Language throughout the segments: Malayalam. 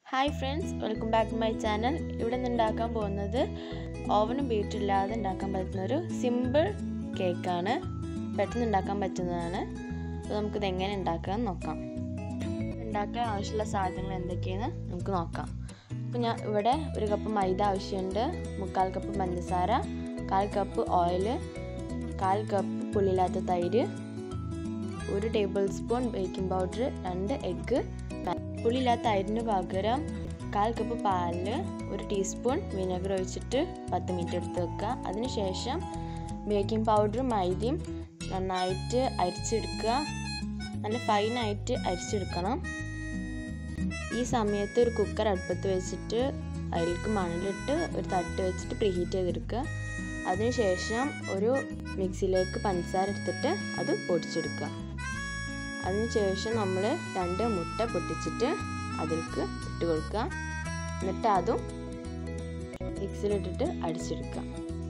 hi friends welcome back to my channel ഇവിടെ നിന്ന് ഉണ്ടാക്കാൻ പോകുന്നത് ഓവനും ബീറ്റില്ലാതെ ഉണ്ടാക്കാൻ പറ്റുന്ന ഒരു സിമ്പിൾ കേക്കാണ് പെട്ടെന്ന് ഉണ്ടാക്കാൻ പറ്റുന്നതാണ് അപ്പോൾ നമുക്കിത് എങ്ങനെ ഉണ്ടാക്കാമെന്ന് നോക്കാം ഉണ്ടാക്കാൻ ആവശ്യമുള്ള സാധനങ്ങൾ എന്തൊക്കെയെന്ന് നമുക്ക് നോക്കാം അപ്പോൾ ഞാൻ ഇവിടെ ഒരു കപ്പ് മൈദ ആവശ്യമുണ്ട് മുക്കാൽ കപ്പ് പഞ്ചസാര കാൽ കപ്പ് ഓയിൽ കാൽ കപ്പ് പുളിയില്ലാത്ത തൈര് ഒരു ടേബിൾ സ്പൂൺ ബേക്കിംഗ് പൗഡർ രണ്ട് എഗ്ഗ് പുളിയില്ലാത്ത തൈരിന് പകരം കാൽ കപ്പ് പാലിൽ ഒരു ടീസ്പൂൺ വിനെഗർ ഒഴിച്ചിട്ട് പത്ത് മിനിറ്റ് എടുത്ത് വെക്കുക അതിനുശേഷം ബേക്കിംഗ് പൗഡറും മൈദയും നന്നായിട്ട് അരിച്ചെടുക്കുക നല്ല ഫൈനായിട്ട് അരിച്ചെടുക്കണം ഈ സമയത്ത് ഒരു കുക്കർ അടുപ്പത്ത് വെച്ചിട്ട് അതിലേക്ക് മണലിട്ട് ഒരു തട്ട് വെച്ചിട്ട് പ്രീഹീറ്റ് ചെയ്തെടുക്കുക അതിനുശേഷം ഒരു മിക്സിയിലേക്ക് പഞ്ചസാര എടുത്തിട്ട് അത് പൊടിച്ചെടുക്കുക അതിനുശേഷം നമ്മൾ രണ്ട് മുട്ട പൊട്ടിച്ചിട്ട് അതിലേക്ക് ഇട്ട് കൊടുക്കുക എന്നിട്ട് അതും മിക്സിയിലിട്ടിട്ട് അടിച്ചെടുക്കുക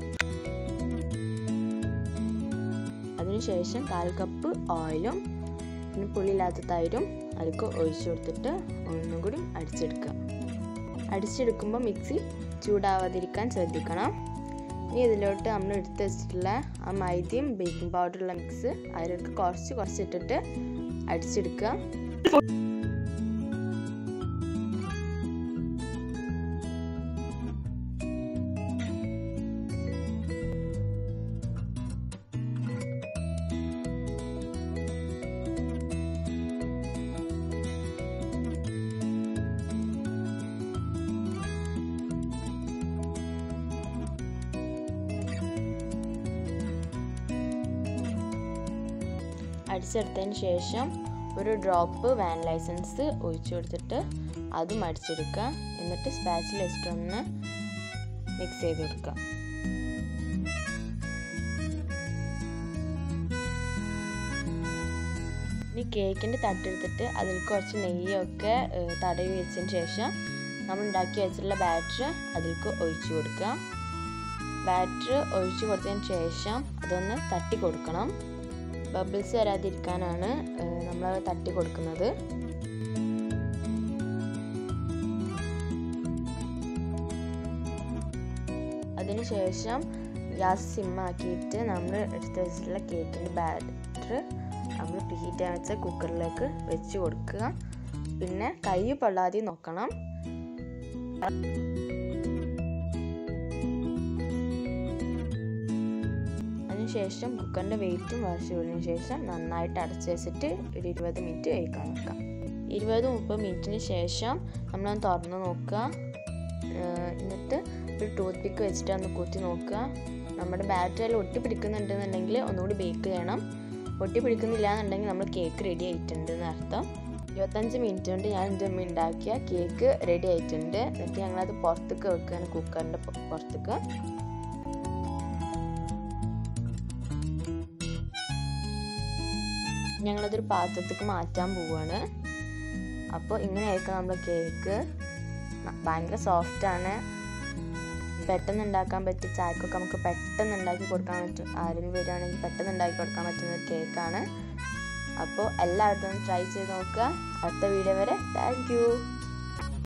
അതിനുശേഷം കാൽ കപ്പ് ഓയിലും പിന്നെ പുളിയില്ലാത്ത തൈരും അതിലേക്ക് ഒഴിച്ചു കൊടുത്തിട്ട് ഒന്നും കൂടി അടിച്ചെടുക്കുക അടിച്ചെടുക്കുമ്പോൾ മിക്സി ചൂടാവാതിരിക്കാൻ ശ്രദ്ധിക്കണം ഇനി ഇതിലോട്ട് നമ്മൾ എടുത്ത് വെച്ചിട്ടുള്ള ആ മൈദയും ബേക്കിംഗ് പൗഡറുള്ള മിക്സ് അതിലേക്ക് കുറച്ച് കുറച്ചിട്ടിട്ട് അടിച്ചെടുക്കുക അടിച്ചെടുത്തതിന് ശേഷം ഒരു ഡ്രോപ്പ് വാൻ ലൈസൻസ് ഒഴിച്ചു കൊടുത്തിട്ട് അതും അടിച്ചെടുക്കുക എന്നിട്ട് സ്പാച്ചിൽ വെച്ചിട്ട് ഒന്ന് മിക്സ് ചെയ്ത് കൊടുക്കുക ഇനി കേക്കിൻ്റെ തട്ടെടുത്തിട്ട് അതിൽ കുറച്ച് നെയ്യൊക്കെ തടവി വെച്ചതിന് ശേഷം നമ്മൾ ഉണ്ടാക്കി വെച്ചിട്ടുള്ള ബാറ്റർ അതിലേക്ക് ഒഴിച്ചു കൊടുക്കുക ബാറ്റർ ഒഴിച്ചു കൊടുത്തതിന് ശേഷം അതൊന്ന് തട്ടി കൊടുക്കണം ബബിൾസ് വരാതിരിക്കാനാണ് നമ്മൾ തട്ടി കൊടുക്കുന്നത് അതിനുശേഷം ഗ്യാസ് സിമ്മാക്കിയിട്ട് നമ്മൾ എടുത്ത് വെച്ചിട്ടുള്ള കേക്കിൻ്റെ ബാറ്റർ നമ്മൾ പ്രീഹീറ്റ് ചെയ്യാൻ വെച്ച കുക്കറിലേക്ക് വെച്ച് കൊടുക്കുക പിന്നെ കൈ പൊള്ളാതെ നോക്കണം അതിനുശേഷം കുക്കറിൻ്റെ വെയിറ്റും വാശിയതിനു ശേഷം നന്നായിട്ട് അടച്ച് വെച്ചിട്ട് ഒരു ഇരുപത് മിനിറ്റ് കഴിക്കാൻ വെക്കാം ഇരുപത് മുപ്പത് മിനിറ്റിന് ശേഷം നമ്മളൊന്ന് തുറന്ന് നോക്കുക എന്നിട്ട് ഒരു ടൂത്ത് പിക്ക് വെച്ചിട്ട് ഒന്ന് കുത്തി നോക്കുക നമ്മുടെ ബാറ്ററിയിൽ ഒട്ടി പിടിക്കുന്നുണ്ടെന്നുണ്ടെങ്കിൽ ഒന്നുകൂടി ബേക്ക് ചെയ്യണം ഒട്ടി പിടിക്കുന്നില്ല എന്നുണ്ടെങ്കിൽ നമ്മൾ കേക്ക് റെഡി ആയിട്ടുണ്ട് എന്ന് അർത്ഥം ഇരുപത്തഞ്ച് മിനിറ്റ് കൊണ്ട് ഞാൻ എൻ്റെ അമ്മ ഉണ്ടാക്കിയ കേക്ക് റെഡി ആയിട്ടുണ്ട് എന്നിട്ട് ഞങ്ങളത് പുറത്തേക്ക് വെക്കുകയാണ് കുക്കറിൻ്റെ പുറത്തേക്ക് ഞങ്ങളതൊരു പാത്രത്തേക്ക് മാറ്റാൻ പോവുകയാണ് അപ്പോൾ ഇങ്ങനെയായിരിക്കും നമ്മുടെ കേക്ക് ഭയങ്കര സോഫ്റ്റാണ് പെട്ടെന്ന് ഉണ്ടാക്കാൻ പറ്റിയ ചായക്കൊക്കെ നമുക്ക് പെട്ടെന്ന് ഉണ്ടാക്കി കൊടുക്കാൻ പറ്റും ആരെങ്കിലും വരികയാണെങ്കിൽ പെട്ടെന്ന് ഉണ്ടാക്കി കൊടുക്കാൻ പറ്റുന്ന ഒരു കേക്കാണ് അപ്പോൾ എല്ലാവരും ട്രൈ ചെയ്ത് നോക്കുക അടുത്ത വീഡിയോ വരെ താങ്ക്